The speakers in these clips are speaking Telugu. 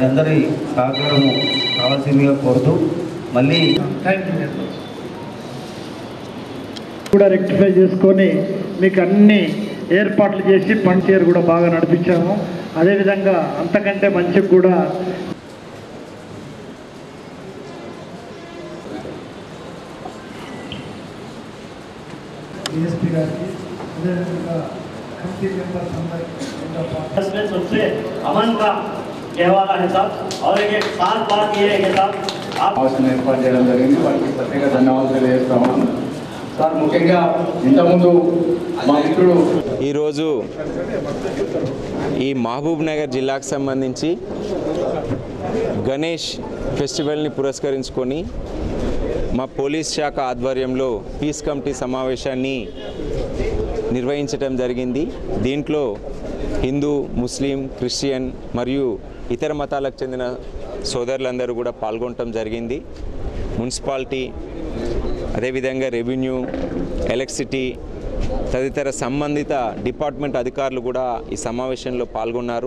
అందరి సహకారము కావాల్సిందిగా కోరుతూ మళ్ళీ థ్యాంక్ యూ వెరీ మచ్ కూడా రెక్టిఫై చేసుకొని మీకు అన్ని ఏర్పాట్లు చేసి పంచర్ కూడా బాగా నడిపించాము అదేవిధంగా అంతకంటే మంచిగా కూడా డిఎస్పీ గారికి అదేవిధంగా కమిటీ మెంబర్స్ అందరికీ में सबसे अमन का कहवाला है साहब और एक खास बात ये है कि साहब आप అవసరం ఏర్పాటు చేయడం జరిగింది వారికి ప్రత్యేక ధన్యవాదాలు తెలియజేస్తాము సార్ ముఖ్యంగా ఇంతకుముందు మా మిత్రుడు ఈరోజు ఈ మహబూబ్ నగర్ జిల్లాకు సంబంధించి గణేష్ ఫెస్టివల్ని పురస్కరించుకొని మా పోలీస్ శాఖ ఆధ్వర్యంలో పీస్ కమిటీ సమావేశాన్ని నిర్వహించడం జరిగింది దీంట్లో హిందూ ముస్లిం క్రిస్టియన్ మరియు ఇతర మతాలకు చెందిన సోదరులందరూ కూడా పాల్గొనటం జరిగింది మున్సిపాలిటీ అదేవిధంగా రెవెన్యూ ఎలక్ట్రిసిటీ తదితర సంబంధిత డిపార్ట్మెంట్ అధికారులు కూడా ఈ సమావేశంలో పాల్గొన్నారు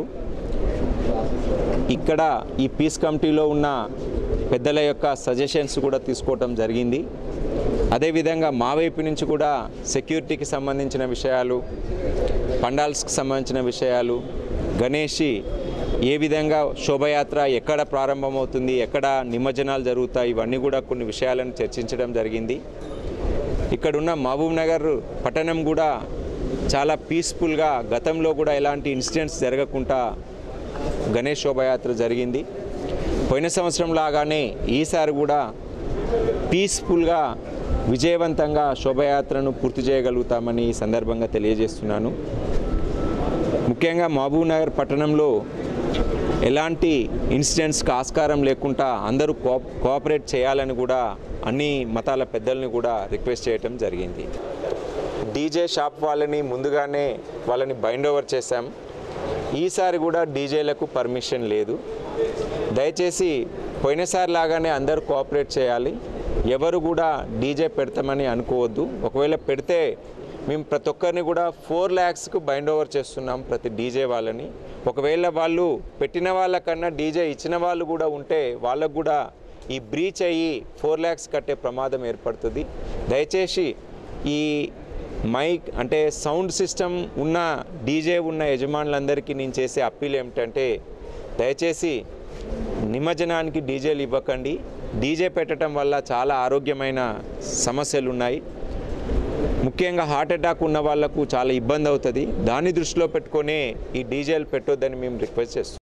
ఇక్కడ ఈ పీస్ కమిటీలో ఉన్న పెద్దల యొక్క సజెషన్స్ కూడా తీసుకోవటం జరిగింది అదేవిధంగా మా వైపు నుంచి కూడా సెక్యూరిటీకి సంబంధించిన విషయాలు పండాల్స్కి సంబంధించిన విషయాలు గణేషి ఏ విధంగా శోభయాత్ర ఎక్కడ ప్రారంభమవుతుంది ఎక్కడ నిమజ్జనాలు జరుగుతాయి ఇవన్నీ కూడా కొన్ని విషయాలను చర్చించడం జరిగింది ఇక్కడున్న మహబూబ్ నగర్ పట్టణం కూడా చాలా పీస్ఫుల్గా గతంలో కూడా ఎలాంటి ఇన్సిడెంట్స్ జరగకుండా గణేష్ శోభయాత్ర జరిగింది పోయిన సంవత్సరం లాగానే ఈసారి కూడా పీస్ఫుల్గా విజయవంతంగా శోభయాత్రను పూర్తి చేయగలుగుతామని ఈ సందర్భంగా తెలియజేస్తున్నాను ముఖ్యంగా మహబూబ్ నగర్ పట్టణంలో ఎలాంటి ఇన్సిడెంట్స్కి ఆస్కారం లేకుండా అందరూ కో కోఆపరేట్ చేయాలని కూడా అన్ని మతాల పెద్దల్ని కూడా రిక్వెస్ట్ చేయటం జరిగింది డీజే షాప్ వాళ్ళని ముందుగానే వాళ్ళని బైండ్ ఓవర్ చేశాం ఈసారి కూడా డీజేలకు పర్మిషన్ లేదు దయచేసి పోయినసారి లాగానే అందరూ కోఆపరేట్ చేయాలి ఎవరు కూడా డీజే పెడతామని అనుకోవద్దు ఒకవేళ పెడితే మేము ప్రతి ఒక్కరిని కూడా ఫోర్ ల్యాక్స్కు బైండ్ ఓవర్ చేస్తున్నాం ప్రతి డీజే వాళ్ళని ఒకవేళ వాళ్ళు పెట్టిన వాళ్ళకన్నా డీజే ఇచ్చిన వాళ్ళు కూడా ఉంటే వాళ్ళకు కూడా ఈ బ్రీచ్ అయ్యి ఫోర్ ల్యాక్స్ కట్టే ప్రమాదం ఏర్పడుతుంది దయచేసి ఈ మైక్ అంటే సౌండ్ సిస్టమ్ ఉన్న డీజే ఉన్న యజమానులందరికీ నేను చేసే అప్పీల్ ఏమిటంటే దయచేసి నిమజ్జనానికి డీజేలు ఇవ్వకండి డీజే పెట్టడం వల్ల చాలా ఆరోగ్యమైన సమస్యలు ఉన్నాయి ముఖ్యంగా హార్ట్ అటాక్ ఉన్న వాళ్ళకు చాలా ఇబ్బంది అవుతుంది దాన్ని దృష్టిలో పెట్టుకొనే ఈ డీజేలు పెట్టొద్దని మేము రిక్వెస్ట్ చేస్తున్నాం